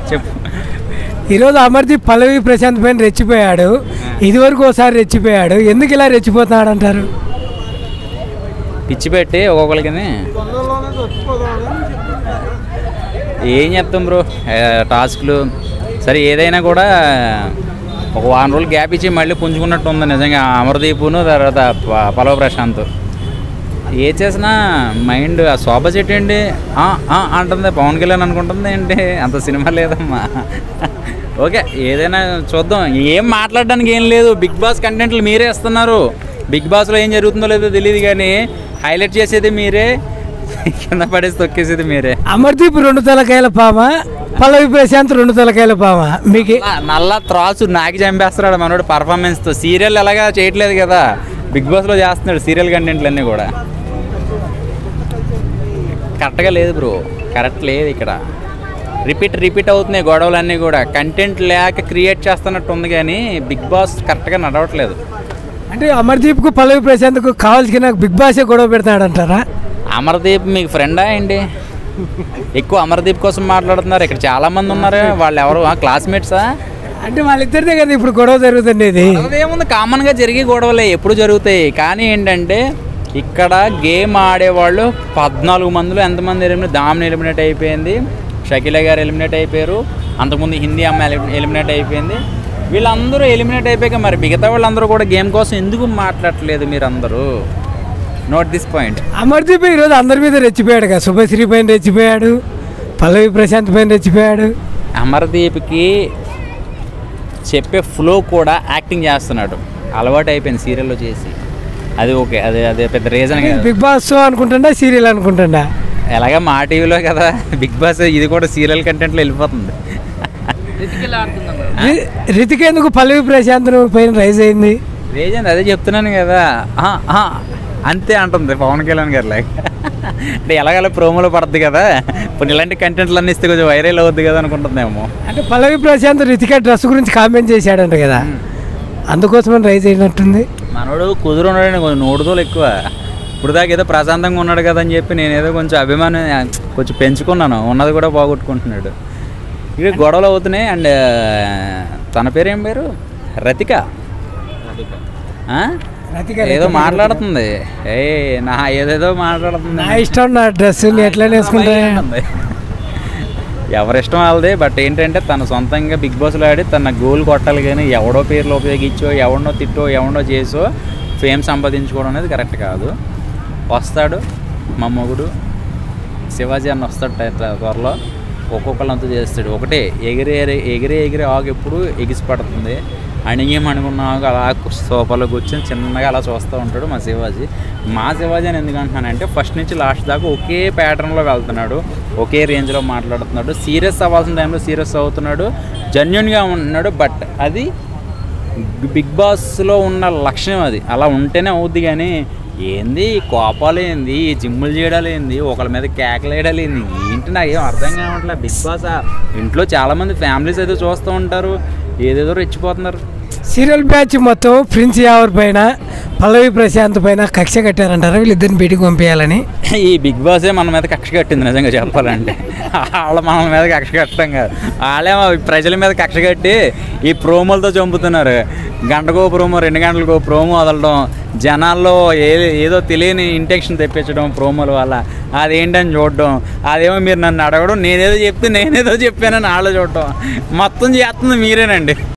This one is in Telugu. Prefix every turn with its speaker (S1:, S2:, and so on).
S1: చెప్పు
S2: ఈరోజు అమర్దీప్ పల్లవి ప్రశాంత్ పైన రెచ్చిపోయాడు ఇదివరకు ఒకసారి రెచ్చిపోయాడు ఎందుకు ఇలా రెచ్చిపోతున్నాడు అంటారు
S1: పిచ్చి పెట్టి ఒక్కొక్కరికి ఏం చెప్తాం బ్రో ఆ, టాస్క్లు సరే ఏదైనా కూడా ఒక వారం రోజులు గ్యాప్ ఇచ్చి మళ్ళీ పుంజుకున్నట్టు ఉంది నిజంగా అమర్దీపును తర్వాత ప- పలవ ప్రశాంత్ ఏ చేసినా మైండ్ ఆ శోభ చెట్టు ఏంటి ఆ, ఆ అంటుంది పవన్ కళ్యాణ్ అనుకుంటుంది ఏంటి అంత సినిమా లేదమ్మా ఓకే ఏదైనా చూద్దాం ఏం మాట్లాడడానికి ఏం లేదు బిగ్ బాస్ కంటెంట్లు మీరే ఇస్తున్నారు బిగ్ బాస్లో ఏం జరుగుతుందో లేదో తెలియదు కానీ హైలైట్ చేసేది మీరే కింద పడేసి తొక్కేసేది మీరే
S2: అమర్దీప్ రెండు తలకాయల పామ పల్లవి ప్రశాంత్ రెండు తలకాయల పామ మీకు
S1: నల్ల- నల్ల త్రాసు నాకి చంపేస్తున్నాడు మనోడు పర్ఫార్మెన్స్తో సీరియల్ ఎలాగా చేయట్లేదు కదా బిగ్ బాస్లో చేస్తున్నాడు సీరియల్ కంటెంట్లు అన్నీ కూడా కరెక్ట్గా లేదు బ్రో కరెక్ట్ లేదు ఇక్కడ రిపీట్ రిపీట్ అవుతున్నాయి గొడవలన్నీ కూడా కంటెంట్ లేక క్రియేట్ చేస్తున్నట్టు ఉంది కానీ బిగ్ బాస్ కరెక్ట్గా నడవట్లేదు
S2: అంటే అమర్దీప్కు పల్లవి ప్రశాంత్కు కావాల్సిన బిగ్ బాసే గొడవ పెడతాడు అంటారా
S1: అమర్దీప్ మీకు ఫ్రెండా అండి ఎక్కువ అమర్దీప్ కోసం మాట్లాడుతున్నారు ఇక్కడ చాలా మంది ఉన్నారు వాళ్ళు ఎవరు క్లాస్మేట్సా
S2: అంటే వాళ్ళిద్దరిదే కదా ఇప్పుడు గొడవ జరుగుతుండేది
S1: ఏముంది కామన్గా జరిగే గొడవలే ఎప్పుడు జరుగుతాయి కానీ ఏంటంటే ఇక్కడ గేమ్ ఆడేవాళ్ళు పద్నాలుగు మందిలో ఎంతమంది ఎలిమినేట్ దామిని ఎలిమినేట్ అయిపోయింది షకీల గారు ఎలిమినేట్ అయిపోయారు అంతకుముందు హిందీ అమ్మాయి ఎలిమినేట్ అయిపోయింది వీళ్ళందరూ ఎలిమినేట్ అయిపోయాక మరి మిగతా వాళ్ళందరూ కూడా గేమ్ కోసం ఎందుకు మాట్లాడట్లేదు మీరందరూ నోట్ దిస్ పాయింట్
S2: అమర్దీప్ ఈరోజు అందరి మీద రెచ్చిపోయాడు కదా శుభశ్రీ పైన రెచ్చిపోయాడు పల్లవి ప్రశాంత్ పైన రెచ్చిపోయాడు
S1: అమర్దీప్కి చెప్పే ఫ్లో కూడా యాక్టింగ్ చేస్తున్నాడు అలవాటు అయిపోయింది సీరియల్లో చేసి అది ఓకే అది అదే పెద్ద రీజన్ కాదు
S2: బిగ్ బాస్ షో అనుకుంటుండా సీరియల్ అనుకుంటుండా
S1: ఎలాగా మా టీవీలో కదా బిగ్ బాస్ ఇది కూడా సీరియల్ కంటెంట్లో వెళ్ళిపోతుంది
S2: రి- రితిక్ ఎందుకు పల్లవి ప్రశాంత్ పైన రైజ్ అయింది
S1: రీజన్ అదే చెప్తున్నాను కదా ఆ, ఆ, అంతే అంటుంది పవన్ కళ్యాణ్ గారు లాగా అంటే ఎలాగలా ప్రోమోలో పడుతుంది కదా ఇప్పుడు ఇలాంటి కంటెంట్లు అన్నీ ఇస్తే కొంచెం వైరల్ అవుద్ది కదా అనుకుంటుందేమో
S2: అంటే పల్లవి ప్రశాంత్ రితిక డ్రెస్ గురించి కామెంట్ చేశాడంట కదా అందుకోసమని రైజ్ అయినట్టుంది
S1: మనోడు కుదురు ఉన్నాడు కొంచెం నోడుదోలు ఎక్కువ ఇప్పుడు దాకా ఏదో ప్రశాంతంగా ఉన్నాడు కదా అని చెప్పి నేను ఏదో కొంచెం అభిమానం కొంచెం పెంచుకున్నాను ఉన్నది కూడా పోగొట్టుకుంటున్నాడు ఇక గొడవలు అవుతున్నాయి అండ్ తన పేరు ఏం పేరు రతిక ఆ?
S2: రతిక
S1: ఏదో మాట్లాడుతుంది ఏ నా ఏదేదో మాట్లాడుతుంది
S2: నా ఇష్టం నా డ్రెస్ ని ఎట్లా వేసుకుంటా
S1: ఉంది. ఎవరిష్టం వాళ్ళది బట్ ఏంటంటే తన సొంతంగా బిగ్ బాస్లో ఆడి తన గోల్ కొట్టాలి కానీ ఎవడో పేర్లు ఉపయోగించో ఎవడో తిట్టో ఎవడో చేసో ఫేమ్ సంపాదించుకోవడం అనేది కరెక్ట్ కాదు వస్తాడు మా మొగుడు శివాజీ అన్న వస్తాడు ట- త్వరలో ఒక్కొక్కళ్ళంతా చేస్తాడు ఒకటే ఎగిరే ఎగిరే ఎగిరే ఆగు ఎప్పుడు ఎగిసి పడుతుంది అణిగేం అనుకున్న ఆగు అలా సోఫాలో కూర్చొని చిన్నగా అలా చూస్తూ ఉంటాడు మా శివాజీ మా శివాజీ అని ఎందుకు అంటున్నానంటే ఫస్ట్ నుంచి లాస్ట్ దాకా ఒకే ప్యాటర్న్లో వెళ్తున్నాడు ఒకే రేంజ్లో మాట్లాడుతున్నాడు సీరియస్ అవ్వాల్సిన టైంలో సీరియస్ అవుతున్నాడు జెన్యున్గా ఉంటున్నాడు బట్ అది బిగ్ బాస్లో ఉన్న లక్షణం అది అలా ఉంటేనే అవుద్ది కానీ ఏంది ఈ కోపాలు ఏంది ఈ జిమ్ములు చేయడాలు ఏంది ఒకళ్ళ మీద కేకలు వేయడాలు ఏంది ఏంటి నాకు ఏం అర్థం కావట్లే బిగ్ బాస్ ఆ ఇంట్లో చాలామంది ఫ్యామిలీస్ అయితే చూస్తూ ఉంటారు ఏదేదో రెచ్చిపోతున్నారు
S2: సీరియల్ బ్యాచ్ మొత్తం ప్రిన్స్ యావర్ పైన పల్లవి ప్రశాంత్ పైన కక్ష కట్టారంటారా వీళ్ళిద్దరిని బయటికి పంపించాలని
S1: ఈ బిగ్ బాసే మన మీద కక్ష కట్టింది నిజంగా చెప్పాలంటే వాళ్ళ మన మీద కక్ష కట్టడం కాదు వాళ్ళేమో ప్రజల మీద కక్ష కట్టి ఈ ప్రోమోలతో చంపుతున్నారు గంటకో ప్రోమో రెండు గంటలకో ప్రోమో వదలడం జనాల్లో ఏ ఏదో తెలియని ఇంటెక్షన్ తెప్పించడం ప్రోమోల వల్ల అదేంటని చూడడం అదేమో మీరు నన్ను అడగడం నేనేదో చెప్తే నేనేదో చెప్పానని వాళ్ళు చూడటం మొత్తం చేస్తుంది మీరేనండి